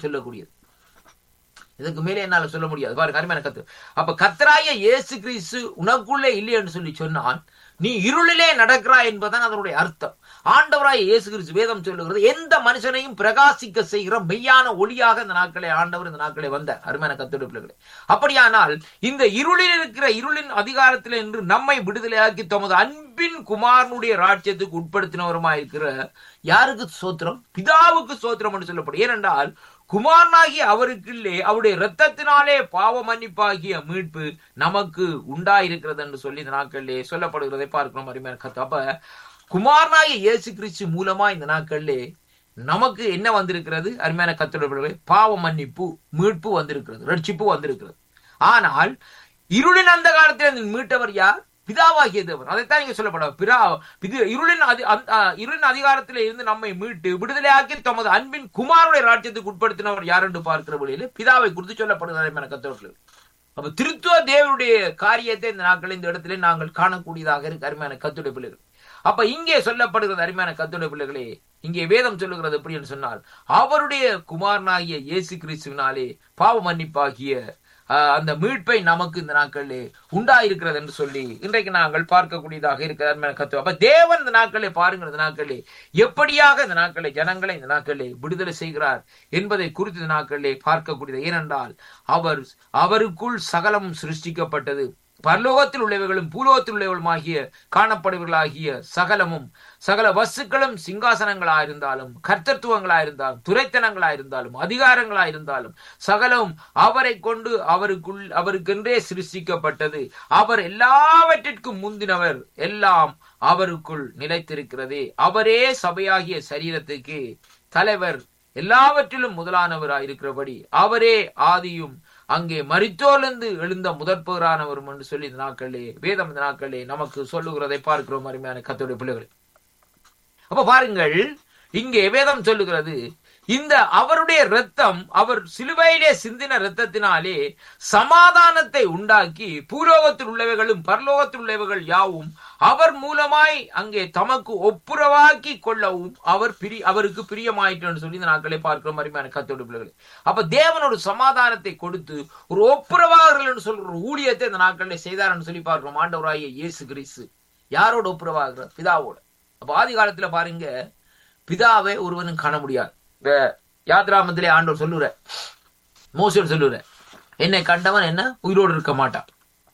சொல்லக்கூடியது இதுக்கு மேலே என்னால சொல்ல முடியாது பாருங்க அருமையான கத்து அப்ப கத்தராய இயேசு கிறிஸ்து உனக்குள்ளே இல்லை என்று சொல்லி சொன்னால் நீ இருளிலே நடக்கிறாய் என்பதுதான் அதனுடைய அர்த்தம் ஆண்டவராய இயேசு கிறிஸ்து வேதம் சொல்லுகிறது எந்த மனுஷனையும் பிரகாசிக்க செய்கிற மெய்யான ஒளியாக இந்த நாட்களே ஆண்டவர் இந்த நாட்களே வந்தார் அருமையான கத்தோட பிள்ளைகளே அப்படியானால் இந்த இருளில் இருக்கிற இருளின் அதிகாரத்தில் என்று நம்மை விடுதலையாக்கி தமது அன்பின் குமாரனுடைய ராஜ்யத்துக்கு உட்படுத்தினவருமாயிருக்கிற யாருக்கு சோத்திரம் பிதாவுக்கு சோத்திரம் என்று சொல்லப்படும் ஏனென்றால் குமாரனாகிய அவருக்குள்ளே அவருடைய இரத்தத்தினாலே பாவ மன்னிப்பாகிய மீட்பு நமக்கு உண்டாயிருக்கிறது என்று சொல்லி இந்த நாட்களிலே சொல்லப்படுகிறதை பார்க்கிறோம் அருமையான கத்து அப்ப குமாரனாகிய இயேசு கிறிஸ்து மூலமா இந்த நாட்களிலே நமக்கு என்ன வந்திருக்கிறது அருமையான கத்தோட பாவ மன்னிப்பு மீட்பு வந்திருக்கிறது ரட்சிப்பு வந்திருக்கிறது ஆனால் இருளின் அந்த காலத்தில் மீட்டவர் யார் பிதாவாகிய தேவன் அதைத்தான் இங்க சொல்லப்பட பிதா இது இருளின் அதி அந்த- ஆ, இருளின் அதிகாரத்தில் இருந்து நம்மை மீட்டு விடுதலையாக்கி தமது அன்பின் குமாருடைய ராஜ்யத்துக்கு உட்படுத்தினவர் யார் என்று பார்க்கிற வழியில் பிதாவை குறித்து சொல்லப்படுகிறது என கத்தவர்கள் அப்ப திருத்துவ தேவனுடைய காரியத்தை இந்த நாட்கள் இந்த இடத்துல நாங்கள் காணக்கூடியதாக இருக்கு அருமையான கத்துடைய பிள்ளைகள் அப்ப இங்கே சொல்லப்படுகிறது அருமையான கத்துடைய பிள்ளைகளே இங்கே வேதம் சொல்லுகிறது எப்படி என்று சொன்னால் அவருடைய குமாரனாகிய இயேசு கிறிஸ்துவினாலே பாவ மன்னிப்பாகிய ஆஹ், அந்த மீட்பை நமக்கு இந்த நாட்களிலே உண்டாயிருக்கிறது என்று சொல்லி இன்றைக்கு நாங்கள் பார்க்கக்கூடியதாக இருக்கிற அருமையான கத்து அப்ப தேவன் இந்த நாட்களை பாருங்கள் இந்த நாட்களிலே எப்படியாக இந்த நாட்களை ஜனங்களை இந்த நாட்களிலே விடுதலை செய்கிறார் என்பதை குறித்து இந்த நாட்களிலே பார்க்கக்கூடியது ஏனென்றால் அவர் அவருக்குள் சகலமும் சிருஷ்டிக்கப்பட்டது பரலோகத்தில் உள்ளவைகளும் பூலோகத்தில் உள்ளவர்களுமாகிய காணப்படுவர்களாகிய சகலமும் சகல வஸ்துக்களும் சிங்காசனங்களாயிருந்தாலும் கர்த்தத்துவங்களாயிருந்தாலும் துரைத்தனங்களாயிருந்தாலும் அதிகாரங்களாயிருந்தாலும் சகலமும் அவரை கொண்டு அவருக்குள் அவருக்கென்றே சிருஷ்டிக்கப்பட்டது அவர் எல்லாவற்றிற்கும் முந்தினவர் எல்லாம் அவருக்குள் நிலைத்திருக்கிறது அவரே சபையாகிய சரீரத்துக்கு தலைவர் எல்லாவற்றிலும் முதலானவராயிருக்கிறபடி அவரே ஆதியும் அங்கே மரித்தோலிருந்து எழுந்த முதற்பவரானவரும் என்று சொல்லி இந்த நாட்களே வேதம் இந்த நாட்களே நமக்கு சொல்லுகிறதை பார்க்கிறோம் அருமையான கத்தோடைய பிள்ளைகள் அப்ப பாருங்கள் இங்கே வேதம் சொல்லுகிறது இந்த அவருடைய இரத்தம் அவர் சிலுவையிலே சிந்தின இரத்தத்தினாலே சமாதானத்தை உண்டாக்கி பூலோகத்தில் உள்ளவைகளும் பரலோகத்தில் உள்ளவைகள் யாவும் அவர் மூலமாய் அங்கே தமக்கு ஒப்புரவாக்கி கொள்ளவும் அவர் பிரி அவருக்கு பிரியமாயிற்று சொல்லி இந்த நாட்களை பார்க்கிற மாதிரியான கத்தோடு பிள்ளைகள் அப்ப தேவன் ஒரு சமாதானத்தை கொடுத்து ஒரு ஒப்புரவாளர்கள் என்று சொல்ற ஒரு ஊழியத்தை இந்த நாட்களில் செய்தார்னு சொல்லி பார்க்கிறோம் ஆண்டவராகிய இயேசு கிறிஸ்து யாரோட ஒப்புரவாகிறார் பிதாவோட அப்ப ஆதி காலத்துல பாருங்க பிதாவை ஒருவனும் காண முடியாது இந்த யாத்ராமத்திலே ஆண்டவர் சொல்லுற மோசர் சொல்லுற என்னை கண்டவன் என்ன உயிரோடு இருக்க மாட்டான்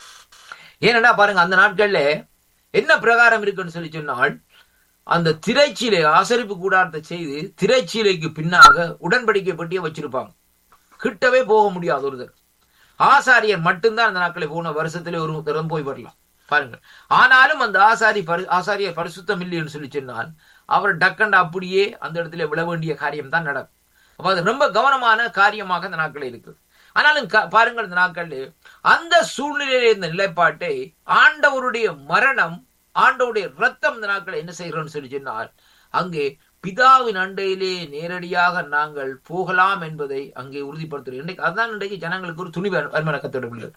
ஏனடா பாருங்க அந்த நாட்கள்ல என்ன பிரகாரம் இருக்குன்னு சொல்லி சொன்னால் அந்த திரைச்சீலை ஆசரிப்பு கூடாரத்தை செய்து திரைச்சீலைக்கு பின்னாக உடன்படிக்கை பட்டியை வச்சிருப்பாங்க கிட்டவே போக முடியாது ஒருத்தர் ஆசாரியர் மட்டும்தான் அந்த நாட்களை போன வருஷத்திலே ஒரு தரம் போய் வரலாம் பாருங்க ஆனாலும் அந்த ஆசாரி பரி ஆசாரியர் பரிசுத்தம் இல்லைன்னு சொல்லி சொன்னால் அவர் டக்கண்ட அப்படியே அந்த இடத்துல விழ வேண்டிய காரியம் தான் நடக்கும் அப்ப அது ரொம்ப கவனமான காரியமாக இந்த நாட்கள் இருக்குது ஆனாலும் க- பாருங்கள் இந்த நாட்கள் அந்த சூழ்நிலையில இந்த நிலைப்பாட்டை ஆண்டவருடைய மரணம் ஆண்டவருடைய ரத்தம் இந்த நாட்கள் என்ன செய்கிறோம்னு சொல்லி சொன்னால் அங்கே பிதாவின் அண்டையிலே நேரடியாக நாங்கள் போகலாம் என்பதை அங்கே உறுதிப்படுத்துகிறோம் இன்றைக்கு அதுதான் இன்றைக்கு ஜனங்களுக்கு ஒரு துணிவு வருமான கத்தோட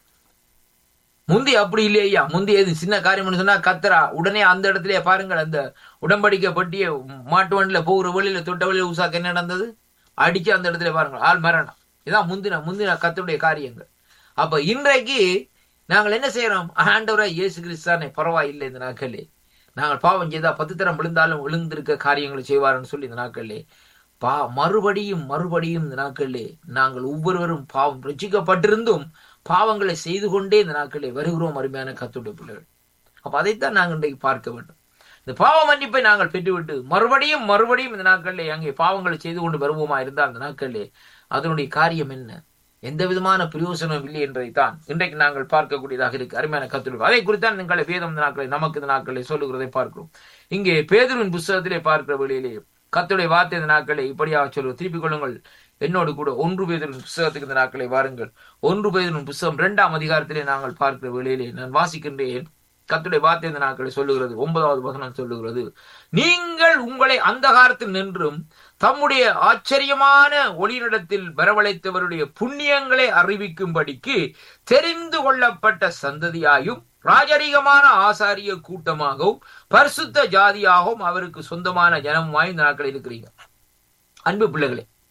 முந்தி அப்படி இல்லையா முந்தி எது சின்ன காரியம் சொன்னா கத்தரா உடனே அந்த இடத்துல பாருங்கள் அந்த உடம்படிக்கை பட்டிய மாட்டு வண்டியில போகிற வழியில தொட்ட வழியில உசாக்கு என்ன நடந்தது அடிச்சு அந்த இடத்துல பாருங்கள் ஆள் மரணம் இதான் முந்தின முந்தின கத்தருடைய காரியங்கள் அப்ப இன்றைக்கு நாங்கள் என்ன செய்யறோம் ஆண்டவரா இயேசு கிறிஸ்தானே பரவாயில்லை இந்த நாட்களே நாங்கள் பாவம் செய்தா பத்து தரம் விழுந்தாலும் விழுந்திருக்க காரியங்களை செய்வார்னு சொல்லி இந்த நாட்களே பா மறுபடியும் மறுபடியும் இந்த நாட்களிலே நாங்கள் ஒவ்வொருவரும் பாவம் ரசிக்கப்பட்டிருந்தும் பாவங்களை செய்து கொண்டே இந்த நாட்களிலே வருகிறோம் அருமையான கத்துடைய பிள்ளைகள் அப்ப அதைத்தான் நாங்கள் இன்றைக்கு பார்க்க வேண்டும் இந்த பாவ மன்னிப்பை நாங்கள் பெற்றுவிட்டு மறுபடியும் மறுபடியும் இந்த நாட்களிலே அங்கே பாவங்களை செய்து கொண்டு வருவோமா இருந்தால் அந்த நாட்களிலே அதனுடைய காரியம் என்ன எந்த விதமான பிரயோசனம் இல்லை என்பதைத்தான் இன்றைக்கு நாங்கள் பார்க்கக்கூடியதாக இருக்கு அருமையான கத்துடைய அதை குறித்தான் எங்களை வேதம் இந்த நாட்களை நமக்கு இந்த நாட்களை சொல்லுகிறதை பார்க்கிறோம் இங்கே பேதுருவின் புஸ்தகத்திலே பார்க்கிற வழியிலே கத்துடைய வார்த்தை இந்த நாட்களை இப்படியாக சொல்லுவோம் திருப்பிக் கொள்ளுங்கள் என்னோடு கூட ஒன்று பேதரின் புஸ்தகத்துக்கு இந்த நாட்களை வாருங்கள் ஒன்று பேதரின் புஸ்தகம் இரண்டாம் அதிகாரத்திலே நாங்கள் பார்க்கிற வேளையிலே நான் வாசிக்கின்றேன் கத்துடைய வார்த்தை இந்த நாட்களை சொல்லுகிறது ஒன்பதாவது வசனம் சொல்லுகிறது நீங்கள் உங்களை அந்தகாரத்தில் நின்றும் தம்முடைய ஆச்சரியமான ஒளியிடத்தில் வரவழைத்தவருடைய புண்ணியங்களை அறிவிக்கும்படிக்கு தெரிந்து கொள்ளப்பட்ட சந்ததியாயும் ராஜரீகமான ஆசாரிய கூட்டமாகவும் பரிசுத்த ஜாதியாகவும் அவருக்கு சொந்தமான ஜனமுமாய் இந்த நாட்கள் இருக்கிறீங்க அன்பு பிள்ளைகளே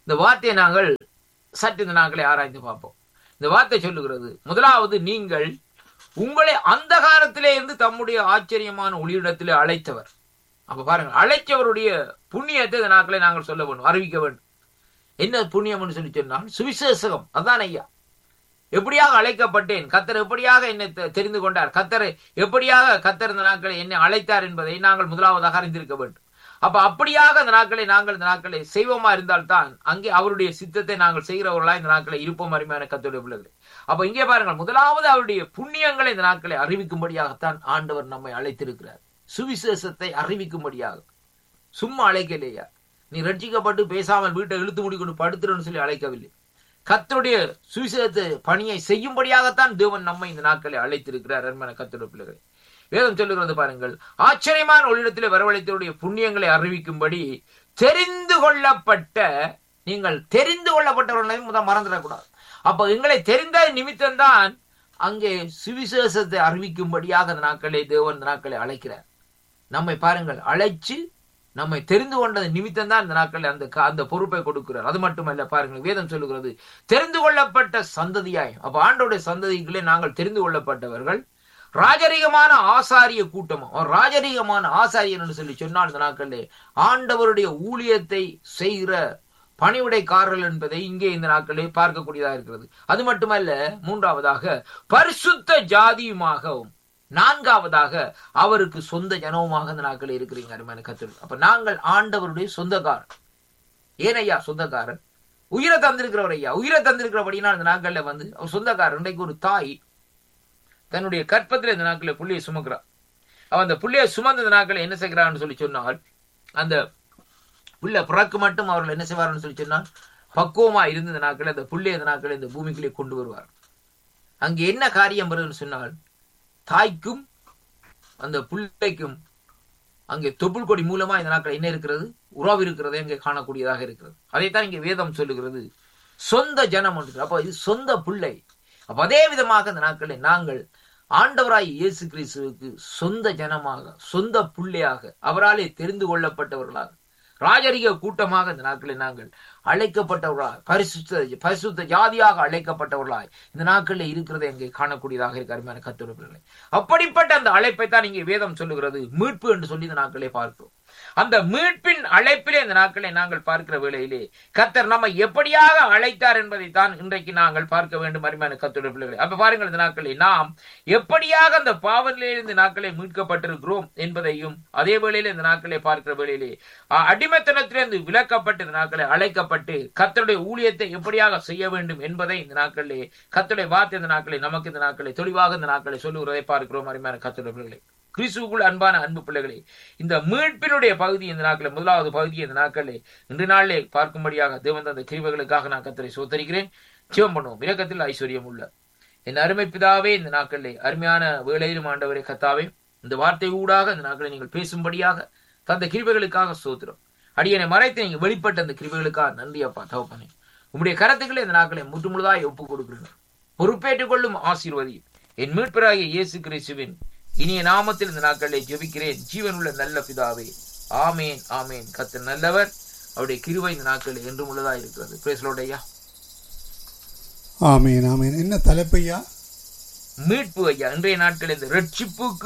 இந்த வார்த்தையை நாங்கள் சற்று இந்த நாட்களை ஆராய்ந்து பார்ப்போம் இந்த வார்த்தை சொல்லுகிறது முதலாவது நீங்கள் உங்களை அந்த காலத்திலே இருந்து தம்முடைய ஆச்சரியமான ஒளியிடத்திலே அழைத்தவர் அப்ப பாருங்க அழைச்சவருடைய புண்ணியத்தை இந்த நாட்களை நாங்கள் சொல்ல வேண்டும் அறிவிக்க வேண்டும் என்ன புண்ணியம்னு சொல்லி சொன்னால் சுவிசேஷகம் அதான் ஐயா எப்படியாக அழைக்கப்பட்டேன் கத்தர் எப்படியாக என்னை தெ- தெரிந்து கொண்டார் கத்தர் எப்படியாக கத்தர் இந்த நாட்களை என்னை அழைத்தார் என்பதை நாங்கள் முதலாவதாக அறிந்திருக்க வேண்டும் அப்ப அப்படியாக இந்த நாட்களை நாங்கள் இந்த நாட்களை செய்வோமா இருந்தால்தான் அங்கே அவருடைய சித்தத்தை நாங்கள் செய்கிறவர்களா இந்த நாட்களை இருப்போம் அருமையான கத்தருடைய பிள்ளைகளை அப்ப இங்கே பாருங்கள் முதலாவது அவருடைய புண்ணியங்களை இந்த நாட்களை அறிவிக்கும்படியாகத்தான் ஆண்டவர் நம்மை அழைத்திருக்கிறார் சுவிசேஷத்தை அறிவிக்கும்படியாக சும்மா அழைக்கலையா நீ ரட்சிக்கப்பட்டு பேசாமல் வீட்டை இழுத்து முடிக்கொண்டு படுத்துறன்னு சொல்லி அழைக்கவில்லை கத்தருடைய சுவிசேஷத்தை பணியை செய்யும்படியாகத்தான் தேவன் நம்மை இந்த நாட்களை அழைத்திருக்கிறார் அருமையான கத்தருடைய பிள்ளைகளை வேதம் சொல்லுகிறது பாருங்கள் ஆச்சரியமான ஒளிடத்தில் வரவழைத்தவருடைய புண்ணியங்களை அறிவிக்கும்படி தெரிந்து கொள்ளப்பட்ட நீங்கள் தெரிந்து கொள்ளப்பட்டவர்களை முதல் மறந்துடக்கூடாது அப்ப எங்களை தெரிந்த நிமித்தம்தான் அங்கே சுவிசேஷத்தை அறிவிக்கும்படியாக அந்த நாட்களை தேவன் இந்த நாட்களை அழைக்கிறார் நம்மை பாருங்கள் அழைச்சு நம்மை தெரிந்து கொண்டது நிமித்தம் தான் இந்த நாட்களில் அந்த க- அந்த பொறுப்பை கொடுக்கிறார் அது மட்டுமல்ல பாருங்கள் வேதம் சொல்லுகிறது தெரிந்து கொள்ளப்பட்ட சந்ததியாய் அப்ப ஆண்டோடைய சந்ததிகளே நாங்கள் தெரிந்து கொள்ளப்பட்டவர்கள் ராஜரீகமான ஆசாரிய கூட்டம் அவர் ராஜரீகமான ஆசாரியர் என்று சொல்லி சொன்னால் இந்த நாட்களிலே ஆண்டவருடைய ஊழியத்தை செய்கிற பணிவிடைக்காரர்கள் என்பதை இங்கே இந்த நாட்களே பார்க்கக்கூடியதாக இருக்கிறது அது மட்டுமல்ல மூன்றாவதாக பரிசுத்த ஜாதியுமாகவும் நான்காவதாக அவருக்கு சொந்த ஜனவுமாக இந்த நாட்கள் இருக்கிறீங்க அருமையான கத்தர் அப்ப நாங்கள் ஆண்டவருடைய சொந்தக்காரர் ஏனையா சொந்தக்காரர் உயிரை தந்திருக்கிறவர் ஐயா உயிரை தந்திருக்கிறபடினா இந்த நாட்கள்ல வந்து அவர் சொந்தக்காரர் இன்றைக்கு ஒரு தாய் தன்னுடைய கற்பத்தில் இந்த நாட்களில் புள்ளியை சுமக்கிறார் அவன் அந்த புள்ளியை சுமந்த இந்த நாட்களை என்ன செய்கிறான்னு சொல்லி சொன்னால் அந்த புள்ள பிறக்கு மட்டும் அவர்கள் என்ன செய்வார்னு சொல்லி சொன்னால் பக்குவமா இருந்த இந்த நாட்களை அந்த புள்ளியை இந்த நாட்களை இந்த பூமிக்குள்ளே கொண்டு வருவார் அங்கே என்ன காரியம் வருதுன்னு சொன்னால் தாய்க்கும் அந்த பிள்ளைக்கும் அங்கே தொப்புள் கொடி மூலமா இந்த நாட்கள் என்ன இருக்கிறது உறவு இருக்கிறது அங்கே காணக்கூடியதாக இருக்கிறது அதைத்தான் இங்கே வேதம் சொல்லுகிறது சொந்த ஜனம் என்று அப்ப இது சொந்த பிள்ளை அப்ப அதே விதமாக இந்த நாட்களில் நாங்கள் ஆண்டவராய் இயேசு கிறிஸ்துவுக்கு சொந்த ஜனமாக சொந்த பிள்ளையாக அவராலே தெரிந்து கொள்ளப்பட்டவர்களாக ராஜரிக கூட்டமாக இந்த நாட்களில் நாங்கள் அழைக்கப்பட்டவர்களாய் பரிசுத்த பரிசுத்த ஜாதியாக அழைக்கப்பட்டவர்களாய் இந்த நாட்களில் இருக்கிறதை அங்கே காணக்கூடியதாக இருக்க அருமையான கத்துரைப்பிள்ளை அப்படிப்பட்ட அந்த அழைப்பை தான் இங்கே வேதம் சொல்லுகிறது மீட்பு என்று சொல்லி இந்த நாட்களே பார்க்கிறோம் அந்த மீட்பின் அழைப்பிலே இந்த நாட்களை நாங்கள் பார்க்கிற வேளையிலே கத்தர் நம்மை எப்படியாக அழைத்தார் என்பதை தான் இன்றைக்கு நாங்கள் பார்க்க வேண்டும் அருமையான கத்துடைய பிள்ளைகளை அப்ப பாருங்கள் இந்த நாட்களை நாம் எப்படியாக அந்த பாவத்திலிருந்து நாட்களை மீட்கப்பட்டிருக்கிறோம் என்பதையும் அதே வேளையிலே இந்த நாட்களை பார்க்கிற வேளையிலே அஹ், அடிமைத்தனத்திலிருந்து விலக்கப்பட்டு இந்த நாட்களை அழைக்கப்பட்டு கத்தருடைய ஊழியத்தை எப்படியாக செய்ய வேண்டும் என்பதை இந்த நாட்களிலே கத்தருடைய வார்த்தை இந்த நாட்களை நமக்கு இந்த நாட்களை தெளிவாக இந்த நாட்களை சொல்லுகிறதை பார்க்கிறோம் அருமையான கத்தருடைய பிள்ளைகளை கிறிஸ்துவுக்குள் அன்பான அன்பு பிள்ளைகளே இந்த மீட்பினுடைய பகுதி இந்த நாட்களில் முதலாவது பகுதி இந்த நாட்களிலே இன்று நாளிலே பார்க்கும்படியாக தேவன் தந்த கிருபைகளுக்காக நான் கத்தரை சோத்தரிக்கிறேன் சிவம் பண்ணுவோம் இரக்கத்தில் ஐஸ்வர்யம் உள்ள என் அருமை பிதாவே இந்த நாட்களிலே அருமையான வேளையிலும் ஆண்டவரே கத்தாவே இந்த வார்த்தை ஊடாக இந்த நாட்களை நீங்கள் பேசும்படியாக தந்த கிருபைகளுக்காக சோத்திரம் அடியனை மறைத்து நீங்க வெளிப்பட்ட அந்த கிருபைகளுக்காக நன்றி அப்பா தகப்பனே உம்முடைய கரத்துக்களை இந்த நாட்களை முற்றுமுழுதாய் ஒப்புக் கொடுக்கிறேன் பொறுப்பேற்றுக் கொள்ளும் ஆசீர்வதி என் மீட்பராகிய இயேசு கிறிஸ்துவின் இனிய நாமத்தில் இந்த நாட்களை ஜெபிக்கிறேன் ஜீவனுள்ள நல்ல பிதாவே ஆமேன் ஆமேன் கத்த நல்லவர் அவருடைய கிருபை இந்த நாட்களில் என்றும் உள்ளதா இருக்கிறது பேசலோடையா ஆமீன் ஆமீன் என்ன தலைப்பையா மீட்பு ஐயா இன்றைய நாட்களில் இந்த ரட்சிப்புக்கு